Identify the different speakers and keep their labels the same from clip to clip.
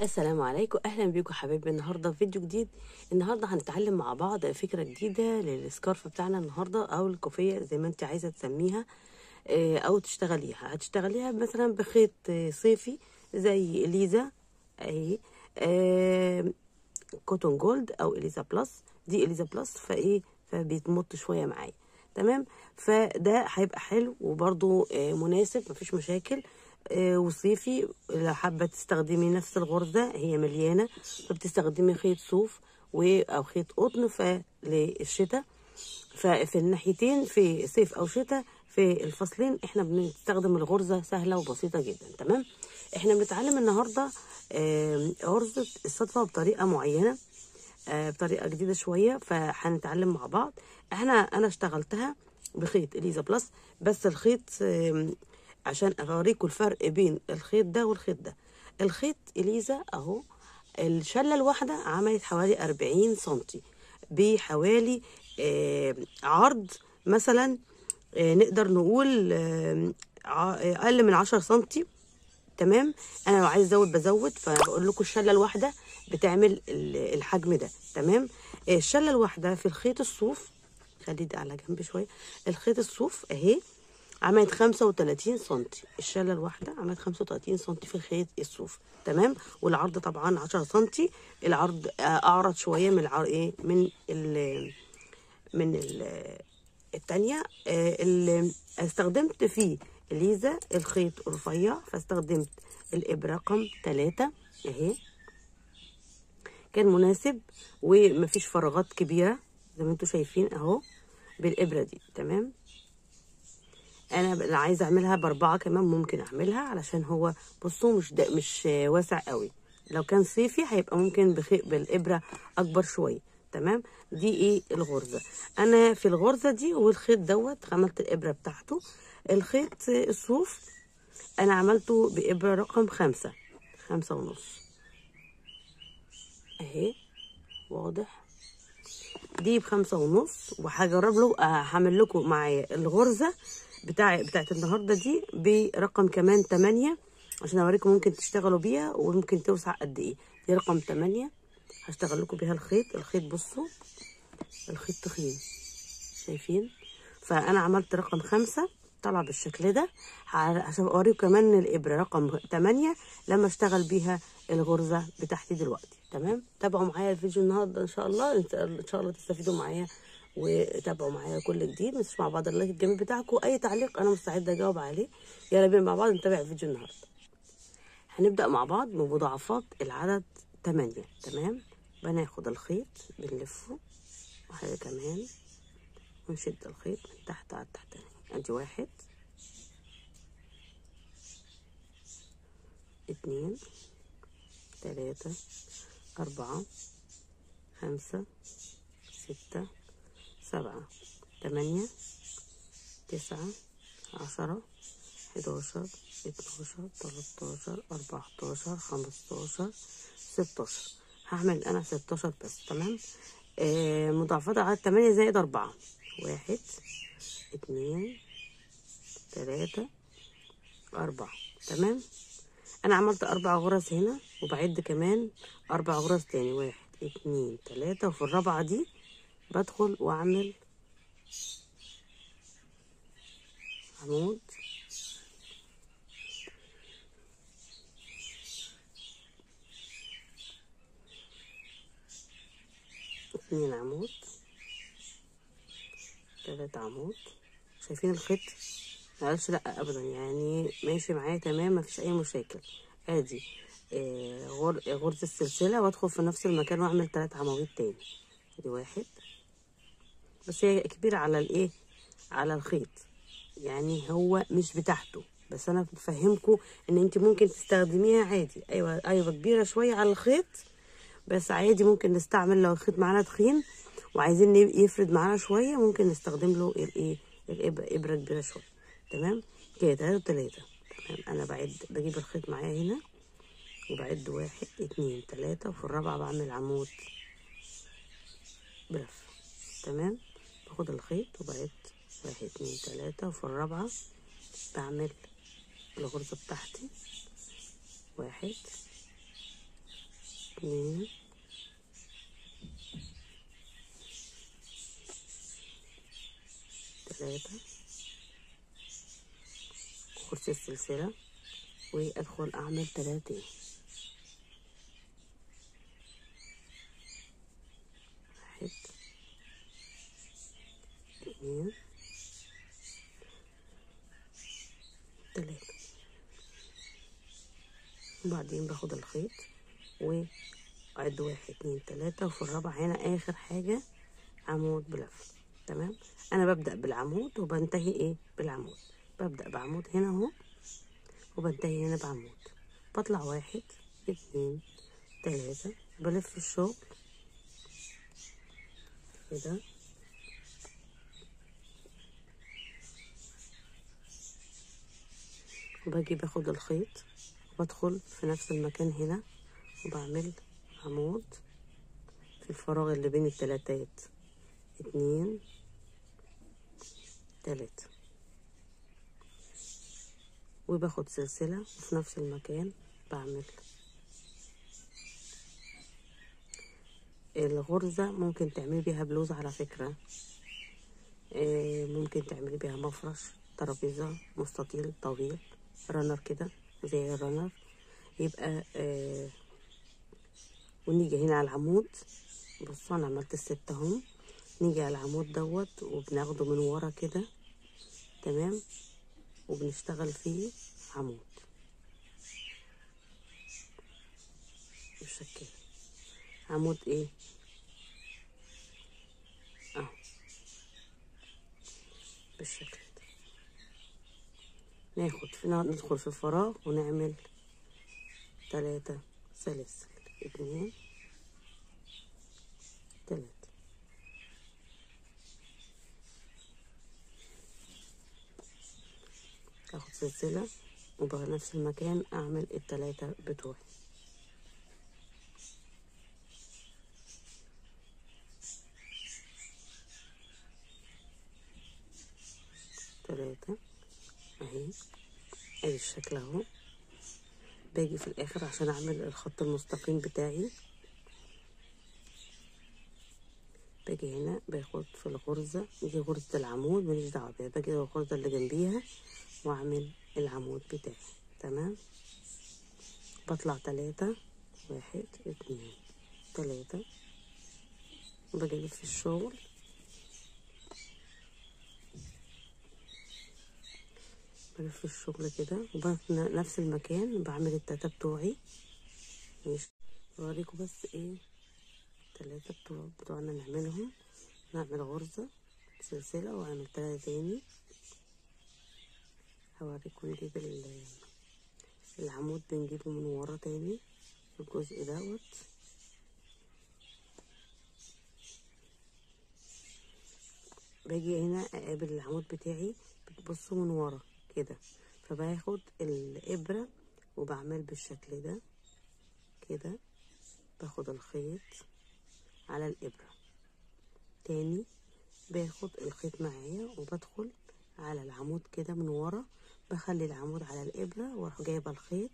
Speaker 1: السلام عليكم اهلا بيكم حبايبي النهارده في فيديو جديد النهارده هنتعلم مع بعض فكره جديده للسكارف بتاعنا النهارده او الكوفيه زي ما انت عايزه تسميها آه، او تشتغليها هتشتغليها مثلا بخيط آه، صيفي زي اليزا اهي آه، كوتون جولد او اليزا بلس دي اليزا بلس فايه فبيتمط شويه معايا تمام فده هيبقى حلو وبرده مناسب مفيش مشاكل آه، وصيفي لو حابه تستخدمي نفس الغرزه هي مليانه فبتستخدمي خيط صوف و او خيط قطن فللشتاء ففي الناحيتين في صيف او شتاء في الفصلين احنا بنستخدم الغرزه سهله وبسيطه جدا تمام احنا بنتعلم النهارده آه، غرزه الصدفه بطريقه معينه آه، بطريقه جديده شويه فهنتعلم مع بعض احنا انا اشتغلتها بخيط اليزا بلس بس الخيط آم، عشان اوريكم الفرق بين الخيط ده والخيط ده الخيط اليزا اهو الشله الواحده عملت حوالي 40 سنتي بحوالي آه، عرض مثلا آه، نقدر نقول آه، ع- اقل من 10 سنتي تمام انا لو عايز ازود بزود فبقول لكم الشله الواحده بتعمل ال- الحجم ده تمام آه، الشله الواحده في الخيط الصوف خلي ده على جنب شويه الخيط الصوف اهي عملت 35 سنتي الشله الواحده عملت 35 سنتي في خيط الصوف تمام والعرض طبعا 10 سنتي العرض آه، اعرض شويه من العرض ايه من ال من ال التانية آه، اللي استخدمت فيه ليزا الخيط رفيع فاستخدمت الإبرة رقم تلاتة اهي كان مناسب ومفيش فراغات كبيرة زي ما انتوا شايفين اهو بالإبرة دي تمام انا ب- اللي عايزه اعملها باربعه كمان ممكن اعملها علشان هو بصوا مش ده مش آه، واسع قوي لو كان صيفي هيبقى ممكن بخي... بالابره اكبر شويه تمام دي ايه الغرزه انا في الغرزه دي والخيط دوت عملت الابره بتاعته الخيط آه، الصوف انا عملته بابره رقم خمسة خمسة ونص اهي واضح دي بخمسة ونص وهجرب له آه، هعمل لكم معايا الغرزة بتاع بتاعت النهاردة دي برقم كمان تمانية عشان اوريكم ممكن تشتغلوا بيها وممكن توسع قد ايه دي رقم تمانية هشتغل لكم بيها الخيط الخيط بصوا الخيط تخين شايفين فانا عملت رقم خمسة طلع بالشكل ده ه- عشان اوريكم كمان الابره رقم تمانية لما اشتغل بيها الغرزه بتاعتي دلوقتي تمام تابعوا معايا الفيديو النهارده ان شاء الله ان شاء الله تستفيدوا معايا وتابعوا معايا كل جديد مش مع بعض اللايك الجميل بتاعكم اي تعليق انا مستعده اجاوب عليه يلا بينا مع بعض نتابع الفيديو النهارده هنبدا مع بعض بمضاعفات العدد 8 تمام بناخد الخيط بنلفه وحاجه كمان ونشد الخيط من تحت على التحتاني ادي واحد اتنين تلاتة أربعة خمسة ستة سبعة تمانية تسعة عشرة حداشر اتناشر تلاتاشر أربعتاشر خمستاشر ستاشر هعمل أنا ستاشر بس تمام آه مضاعفات على تمانية زائد أربعة واحد اتنين تلاتة أربعة تمام أنا عملت أربع غرز هنا وبعد كمان أربع غرز تاني واحد اتنين تلاتة وفي الرابعة دي بدخل وأعمل عمود اتنين عمود تلاتة عمود شايفين الخيط معلش لا ابدا يعني ماشي معايا تمام مفيش اي مشاكل ادي آه، غر... غرزة السلسلة وادخل في نفس المكان واعمل تلات عواميد تاني ادي واحد بس هي كبيرة على الايه على الخيط يعني هو مش بتاعته بس انا بفهمكم ان انت ممكن تستخدميها عادي ايوه ايوه كبيرة شوية على الخيط بس عادي ممكن نستعمل لو الخيط معانا تخين وعايزين يب- يفرد معانا شوية ممكن نستخدم له الايه الابرة ابرة كبيرة شوية تمام كده تلاتة وتلاتة تمام انا بعد بجيب الخيط معايا هنا وبعد واحد اتنين تلاتة وفي الرابعة بعمل عمود بلف تمام باخد الخيط وبعد واحد اتنين تلاتة وفي الرابعة بعمل الغرزة بتاعتي واحد اتنين تلاتة كرسي السلسلة وادخل اعمل تلاتة واحد اتنين تلاتة وبعدين باخد الخيط وأعد واحد اتنين تلاتة وفي الرابع هنا آخر حاجة عمود بلف تمام أنا ببدأ بالعمود وبنتهي إيه بالعمود ببدأ بعمود هنا أهو وبنتهي هنا بعمود بطلع واحد اتنين تلاتة بلف الشغل كده وباجي باخد الخيط وادخل في نفس المكان هنا وبعمل عمود في الفراغ اللي بين التلاتات اتنين تلاتة وباخد سلسلة وفي نفس المكان بعمل الغرزة ممكن تعملي بيها بلوز على فكرة آه، ممكن تعملي بيها مفرش ترابيزة مستطيل طويل رانر كده زي الرانر يبقى آه ونيجي هنا على العمود بصوا انا عملت الست اهو نيجي على العمود دوت وبناخده من ورا كده تمام وبنشتغل فيه عمود بالشكل عمود ايه اهو بالشكل ده ناخد في ندخل في الفراغ ونعمل تلاتة سلاسل اتنين تلاتة اخد سلسلة وبنفس المكان اعمل التلاتة بتوعي تلاتة اهي ادي الشكل اهو باجي في الاخر عشان اعمل الخط المستقيم بتاعي باجي هنا باخد في الغرزة دي غرزة العمود ماليش دعوة بيها باجي الغرزة اللي جنبيها واعمل العمود بتاعي تمام بطلع تلاتة واحد اتنين تلاتة وباجي في الشغل بلف الشغل كده وفي نفس المكان بعمل التلاتة بتوعي ماشي بوريكم بس ايه التلاتة بتوع بتوعنا نعملهم نعمل غرزة سلسلة واعمل تلاتة تاني هوريكم نجيب ال- العمود بنجيبه من ورا تاني الجزء دوت باجي هنا اقابل العمود بتاعي بتبصوا من ورا كده فباخد الابره وبعمل بالشكل ده كده باخد الخيط على الابره تاني باخد الخيط معايا وبدخل على العمود كده من ورا بخلي العمود على الابره واروح جايبه الخيط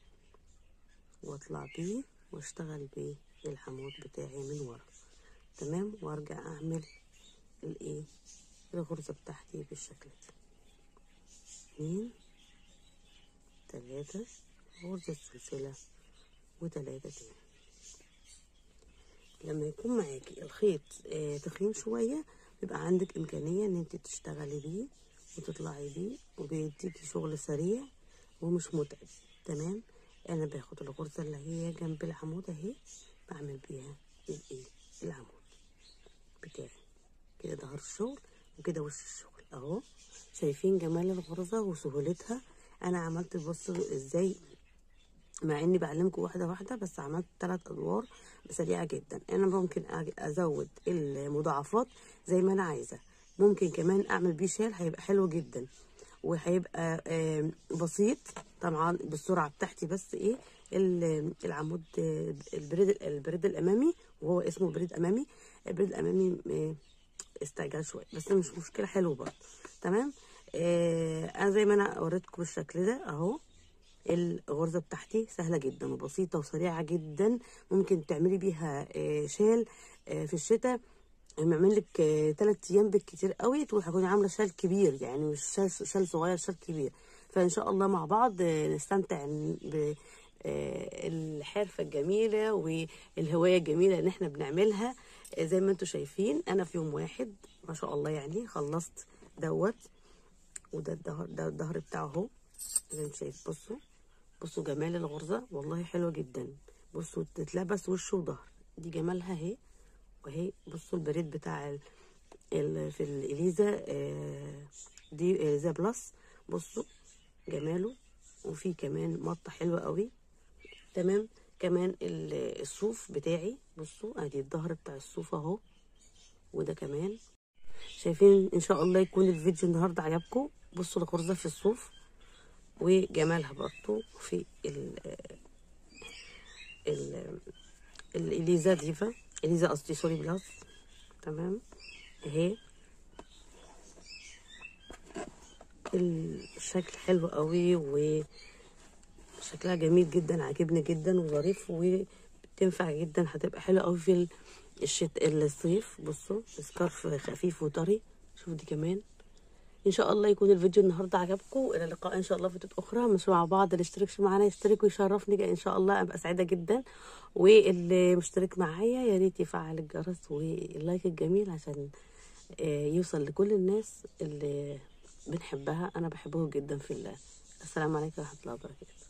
Speaker 1: واطلع بيه واشتغل بيه العمود بتاعي من ورا تمام وارجع اعمل الايه الغرزه بتاعتي بالشكل ده اتنين تلاتة غرزة سلسلة وتلاتة تاني لما يكون معاكي الخيط آه تخين شوية بيبقى عندك إمكانية إن انت تشتغلي بيه وتطلعي بيه وبيديكي شغل سريع ومش متعب تمام أنا باخد الغرزة اللي هي جنب العمود أهي بعمل بيها الإيه العمود بتاعي كده ظهر الشغل وكده وش الشغل اهو شايفين جمال الغرزة وسهولتها انا عملت بص ازاي مع اني بعلمكم واحده واحده بس عملت ثلاث ادوار سريعه جدا انا ممكن أج- ازود المضاعفات زي ما انا عايزه ممكن كمان اعمل بيه شال هيبقى حلو جدا وهيبقى آم، بسيط طبعا بالسرعه بتاعتي بس ايه ال- العمود آه، البريد البريد الامامي وهو اسمه بريد امامي البريد الامامي آه، استعجال شويه بس مش مشكله حلو برضه تمام آه انا زي ما انا وريتكم بالشكل ده اهو الغرزة بتاعتي سهلة جدا وبسيطة وسريعة جدا ممكن تعملي بيها آه، شال آه، في الشتاء يعمل لك ثلاث ايام بالكتير قوي تروح تكوني عامله شال كبير يعني مش شال, شال صغير شال كبير فان شاء الله مع بعض آه، نستمتع ب آه، الحرفه الجميله والهوايه الجميله اللي احنا بنعملها آه، زي ما انتم شايفين انا في يوم واحد ما شاء الله يعني خلصت دوت وده الظهر ده الظهر بتاعه اهو زي ما انتم شايف بصوا بصوا جمال الغرزه والله حلوه جدا بصوا تتلبس وش وظهر دي جمالها اهي وهي بصوا البريد بتاع ال... ال... في الإليزا آه، دي إليزا بلس بصوا جماله وفي كمان مطة حلوة قوي تمام كمان ال- الصوف بتاعي بصوا ادي الظهر بتاع الصوف اهو وده كمان شايفين ان شاء الله يكون الفيديو النهارده عجبكم بصوا الغرزة في الصوف وجمالها برضو في ال ال الإليزا ديفا إليزا قصدي سوري بلس تمام اهي الشكل حلو قوي وشكلها جميل جدا عاجبني جدا وظريف وبتنفع جدا هتبقى حلوه قوي في الشت... الصيف بصوا سكارف خفيف وطري شوفوا دي كمان ان شاء الله يكون الفيديو النهارده عجبكم الى اللقاء ان شاء الله في فيديوهات اخرى مش مع بعض اللي اشتركش معانا يشترك ويشرفني ان شاء الله ابقى سعيده جدا واللي مشترك معايا يا ريت يفعل الجرس واللايك الجميل عشان آه، يوصل لكل الناس اللي بنحبها انا بحبهم جدا في الله السلام عليكم ورحمه الله وبركاته